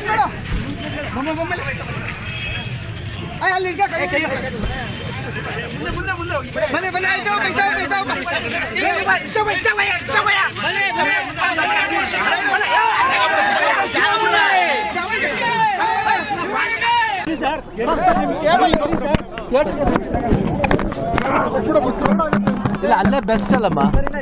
ಅಲ್ಲಿ ಇಡ್ಕ ಕೈ ಕೈ ಬನ್ನಿ ಬನ್ನಿ ಆಯ್ತು ಇದ್ದಾವೆ ಇದ್ದಾವೆ ಇಲ್ಲ ಅಲ್ಲೇ ಬೆಸ್ಟ್ ಅಲ್ಲಮ್ಮ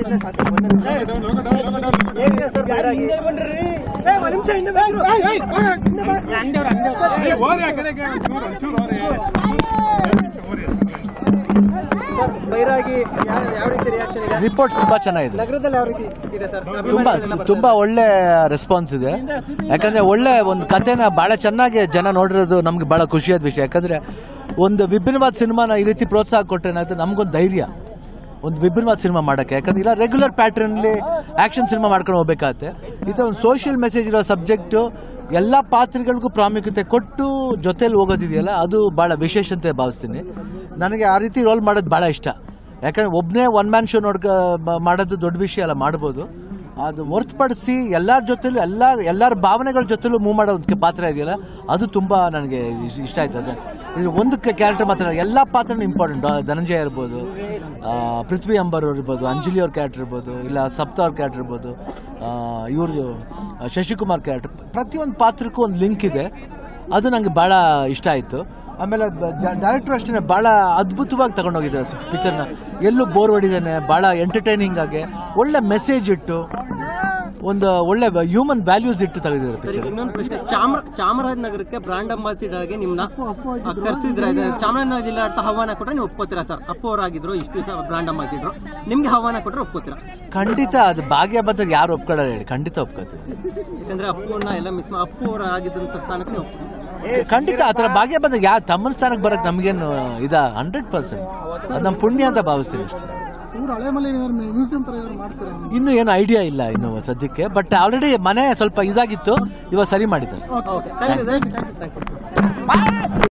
ಬೈರಾಗಿ ಯಾವ- ಯಾವ ರೀತಿ ರಿಯಾಕ್ಷನ್ ಇದೆ ರಿಪೋರ್ಟ್ಸ್ ತುಂಬಾ ಚೆನ್ನಾಗಿದೆ ನಗರದಲ್ಲಿ ಯಾವ ರೀತಿ ಇದೆ ಸರ್ ತುಂಬಾ ಅಭಿಮಾನಿಗಳೆಲ್ಲ ಬರ್ತಾರೆ. ತುಂಬಾ ಒಳ್ಳೆ ರೆಸ್ಪಾನ್ಸ್ ಇದೆ ಯಾಕಂದ್ರೆ ಒಳ್ಳೆ ಒಂದು ಕಥೆನ ಬಹಳ ಚೆನ್ನಾಗಿ ಜನ ನೋಡಿರೋದು ನಮ್ಗೆ ಬಹಳ ಖುಷಿಯಾದ ವಿಷಯ ಯಾಕಂದ್ರೆ ಒಂದು ವಿಭಿನ್ನವಾದ ಸಿನಿಮಾನ ಈ ರೀತಿ ಪ್ರೋತ್ಸಾಹ ಕೊಟ್ಟರೆ ಏನಾಗುತ್ತೆ ನಮ್ಗೊಂದು ಧೈರ್ಯ ಒಂದು ವಿಭಿನ್ನವಾದ ಸಿನಿಮಾ ಮಾಡಕ್ಕೆ ಯಾಕಂದ್ರೆ ಇಲ್ಲ ರೆಗ್ಯುಲರ್ ಪ್ಯಾಟರ್ನಲ್ಲಿ ಆಕ್ಷನ್ ಸಿನಿಮಾ ಮಾಡ್ಕೊಂಡು ಹೋಗ್ಬೇಕಾಗತ್ತೆ ಇದು ಒಂದು ಸೋಷಿಯಲ್ ಮೆಸೇಜ್ ಇರೋ ಸಬ್ಜೆಕ್ಟು ಎಲ್ಲ ಪಾತ್ರಗಳಿಗೂ ಪ್ರಾಮುಖ್ಯತೆ ಕೊಟ್ಟು ಜೊತೆಲಿ ಹೋಗೋದಿದೆಯಲ್ಲ ಅದು ಭಾಳ ವಿಶೇಷ ಅಂತ ಭಾವಿಸ್ತೀನಿ ನನಗೆ ಆ ರೀತಿ ರೋಲ್ ಮಾಡೋದು ಭಾಳ ಇಷ್ಟ ಯಾಕಂದ್ರೆ ಒಬ್ಬನೇ ಒನ್ ಮ್ಯಾನ್ ಶೋ ನೋಡ್ಕ ಮ- ಮಾಡೋದು ದೊಡ್ಡ ವಿಷಯ ಅಲ್ಲ ಮಾಡ್ಬೋದು ಅದು ಹೊರತುಪಡಿಸಿ ಎಲ್ಲರ ಜೊತೆಲೂ ಎಲ್ಲ ಎಲ್ಲರ ಭಾವನೆಗಳ ಜೊತೆಲೂ ಮೂವ್ ಮಾಡೋ ಒಂದು ಪಾತ್ರ ಇದೆಯಲ್ಲ ಅದು ತುಂಬ ನನಗೆ ಇಸ್- ಇಷ್ಟ ಆಯ್ತು ಅದು ಇದು ಒಂದು ಕ್ಯಾರೆಕ್ಟರ್ ಮಾತ್ರ ಎಲ್ಲ ಪಾತ್ರನೂ ಇಂಪಾರ್ಟೆಂಟ್ ಧನಂಜಯ ಇರ್ಬೋದು ಆ, ಪೃಥ್ವಿ ಅಂಬರ್ ಅವ್ರು ಇರ್ಬೋದು ಅಂಜಲಿ ಅವ್ರ ಕ್ಯಾರೆಕ್ಟರ್ ಇರ್ಬೋದು ಇಲ್ಲ ಸಪ್ತ ಅವ್ರ ಕ್ಯಾರೆಕ್ಟರ್ ಇರ್ಬೋದು ಇವ್ರದ್ದು ಶಶಿಕುಮಾರ್ ಕ್ಯಾರೆಕ್ಟರ್ ಪ್ರತಿಯೊಂದು ಪಾತ್ರಕ್ಕೂ ಒಂದು ಲಿಂಕ್ ಇದೆ ಅದು ನನಗೆ ಭಾಳ ಇಷ್ಟ ಆಯಿತು ಆಮೇಲೆ ಡೈರೆಕ್ಟರ್ ಅಷ್ಟೇ ಭಾಳ ಅದ್ಭುತವಾಗಿ ತಗೊಂಡೋಗಿದ್ದಾರೆ ಪಿಕ್ಚರ್ನ ಎಲ್ಲೂ ಬೋರ್ ಹೊಡಿದಾನೆ ಭಾಳ ಎಂಟರ್ಟೈನಿಂಗ್ ಆಗಿ ಒಳ್ಳೆ ಮೆಸೇಜ್ ಇಟ್ಟು ಒಂದು ಒಳ್ಳೆ ಹ್ಯೂಮನ್ ವ್ಯಾಲ್ಯೂಸ್ ಇಟ್ಟು ತೆಗೆದಿದ್ದಾರೆ ಸರಿ ಪಿಕ್ಚರ್ ಇನ್ನೊಂದು ಪ್ರಶ್ನೆ ಚಾಮರ ಚಾಮರಾಜನಗರಕ್ಕೆ ಬ್ರಾಂಡ್ ಅಂಬಾಸಿಡರ್ ಆಗಿ ನಿಮ್ನ ಕರೆಸಿದ್ರೆ ಚಾಮರಾಜನಗರ ಜಿಲ್ಲಾಡಳಿತ ಆಹ್ವಾನ ಕೊಟ್ರೆ ನೀವು ಒಪ್ಕೋತೀರಾ ಸರ್ ಅಪ್ಪು ಅವರಾಗಿದ್ರು ಇಷ್ಟು ದಿವಸ ಬ್ರಾಂಡ್ ಅಂಬಾಸಿಡರ್ ನಿಮ್ಗೆ ಆಹ್ವಾನ ಕೊಟ್ರೆ ಒಪ್ಕೋತೀರಾ ಖಂಡಿತ ಅದು ಭಾಗ್ಯ ಬಂದಾಗ ಯಾರು ಒಪ್ಕೊಳ್ಳಲ್ಲ ಹೇಳಿ ಖಂಡಿತ ಒಪ್ಕೋತೀವಿ ಯಾಕಂದ್ರೆ ಅಪ್ಪುವನ್ನ ಎಲ್ಲ ಮಿಸ್ ಅಪ್ಪು ಅವರ ಆಗಿದ್ದಂತ ಸ್ಥಾನಕ್ಕೆ ನೀವು ಒಪ್ಕೋತೀರಾ. ಖಂಡಿತ ಆ ಥರ ಭಾಗ್ಯ ಬಂದಾಗ ಯಾವ ತಮ್ಮನ ಸ್ಥಾನಕ್ಕೆ ಬರಕ್ಕೆ ನಮಗೇನು ಇದ ಹಂಡ್ರೆಡ್ ಪರ್ಸೆಂಟ್ ಅದು ನಮ್ಮ ಪುಣ್ಯ ಅಂತ ಭಾವಿಸ್ತೀನಿ ಅಷ್ಟೇ ಊರು ಹಳೆ ಮಲೆ ಮ್ಯೂಸಿಯಂ ತರ ಏನಾದ್ರು ಮಾಡ್ತಾರೆ ಇನ್ನು ಏನು ಐಡಿಯಾ ಇಲ್ಲ ಇನ್ನು ಸದ್ಯಕ್ಕೆ ಬಟ್ ಆಲ್ರೆಡಿ ಮನೆ ಸ್ವಲ್ಪ ಇದಾಗಿತ್ತು ಇವಾಗ ಸರಿ ಮಾಡಿದ್ದಾರೆ okay thank you thank you